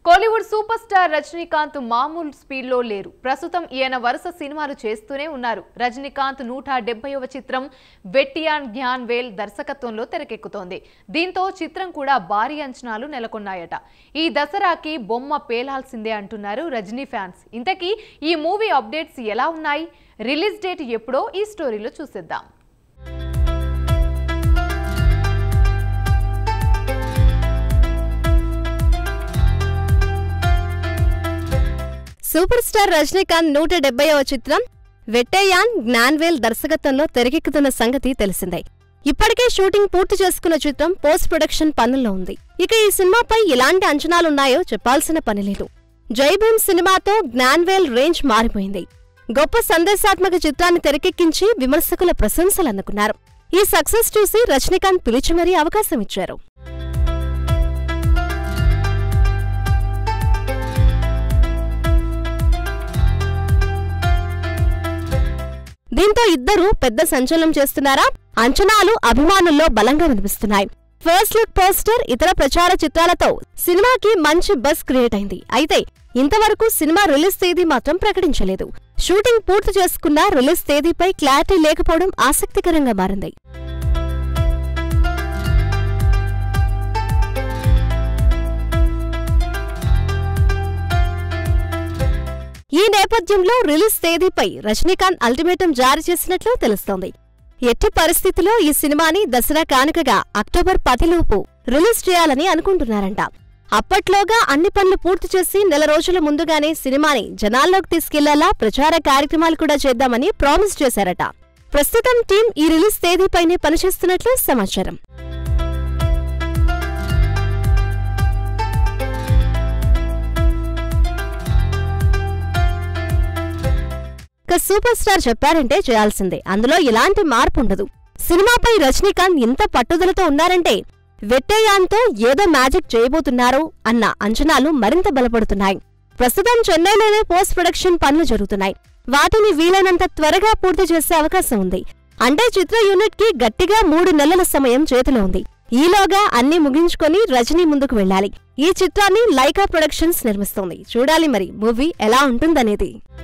Kollywood super star Rajinikanth మామూలు స్పీడ్లో లేరు ప్రస్తుతం ఈయన వరుస సినిమాలు చేస్తూనే ఉన్నారు రజనీకాంత్ నూట డెబ్బైవ చిత్రం వెట్టియాన్ జ్ఞాన్ వేల్ దర్శకత్వంలో తెరకెక్కుతోంది దీంతో చిత్రం కూడా భారీ అంచనాలు నెలకొన్నాయట ఈ దసరాకి బొమ్మ పేలాల్సిందే అంటున్నారు రజనీ ఫ్యాన్స్ ఇంతకీ ఈ మూవీ అప్డేట్స్ ఎలా ఉన్నాయి రిలీజ్ డేట్ ఎప్పుడో ఈ స్టోరీలో చూసేద్దాం సూపర్ స్టార్ రజనీకాంత్ నూట డెబ్బైవ చిత్రం వెట్టేయాన్ జ్ఞాన్వేల్ దర్శకత్వంలో తెరకెక్కుతున్న సంగతి తెలిసిందే ఇప్పటికే షూటింగ్ పూర్తి చేసుకున్న చిత్రం పోస్ట్ ప్రొడక్షన్ పనుల్లో ఉంది ఇక ఈ సినిమాపై ఎలాంటి అంచనాలున్నాయో చెప్పాల్సిన పనిలేదు జై భీమ్ సినిమాతో జ్ఞాన్వేల్ రేంజ్ మారిపోయింది గొప్ప సందేశాత్మక చిత్రాన్ని తెరకెక్కించి విమర్శకుల ప్రశంసలు అందుకున్నారు ఈ సక్సెస్ చూసి రజనీకాంత్ పిలిచి మరీ అవకాశం ఇచ్చారు దీంతో ఇద్దరు పెద్ద సంచలనం చేస్తున్నారా అంచనాలు అభిమానుల్లో బలంగా వినిపిస్తున్నాయి ఫస్ట్ లుక్ పోస్టర్ ఇతర ప్రచార చిత్రాలతో సినిమాకి మంచి బస్ క్రియేట్ అయింది అయితే ఇంతవరకు సినిమా రిలీజ్ తేదీ మాత్రం ప్రకటించలేదు షూటింగ్ పూర్తి చేసుకున్న రిలీజ్ తేదీపై క్లారిటీ లేకపోవడం ఆసక్తికరంగా మారింది ఈ నేపథ్యంలో రిలీజ్ తేదీపై రజనీకాంత్ అల్టిమేటం జారీ చేసినట్లు తెలుస్తోంది ఎట్టి పరిస్థితిలో ఈ సినిమాని దసరా కానుకగా అక్టోబర్ పదిలోపు రిలీజ్ చేయాలని అనుకుంటున్నారంట అప్పట్లోగా అన్ని పనులు పూర్తి చేసి నెల రోజుల ముందుగానే సినిమాని జనాల్లోకి తీసుకెళ్లేలా ప్రచార కార్యక్రమాలు కూడా చేద్దామని ప్రామిస్ చేశారట ప్రస్తుతం టీం ఈ రిలీజ్ తేదీపైనే పనిచేస్తున్నట్లు సమాచారం ఇక సూపర్ స్టార్ చెప్పారంటే చేయాల్సిందే అందులో ఎలాంటి మార్పు ఉండదు సినిమాపై రజనీకాంత్ ఇంత పట్టుదలతో ఉన్నారంటే వెట్టేయాన్తో ఏదో మ్యాజిక్ చేయబోతున్నారు అన్న అంచనాలు మరింత బలపడుతున్నాయి ప్రస్తుతం చెన్నైలోనే పోస్ట్ ప్రొడక్షన్ పనులు జరుగుతున్నాయి వాటిని వీలైనంత త్వరగా పూర్తి చేసే అవకాశం ఉంది అంటే చిత్ర యూనిట్ కి గట్టిగా మూడు నెలల సమయం చేతిలో ఉంది ఈలోగా అన్ని ముగించుకొని రజనీ ముందుకు వెళ్ళాలి ఈ చిత్రాన్ని లైకా ప్రొడక్షన్స్ నిర్మిస్తోంది చూడాలి మరి మూవీ ఎలా ఉంటుందనేది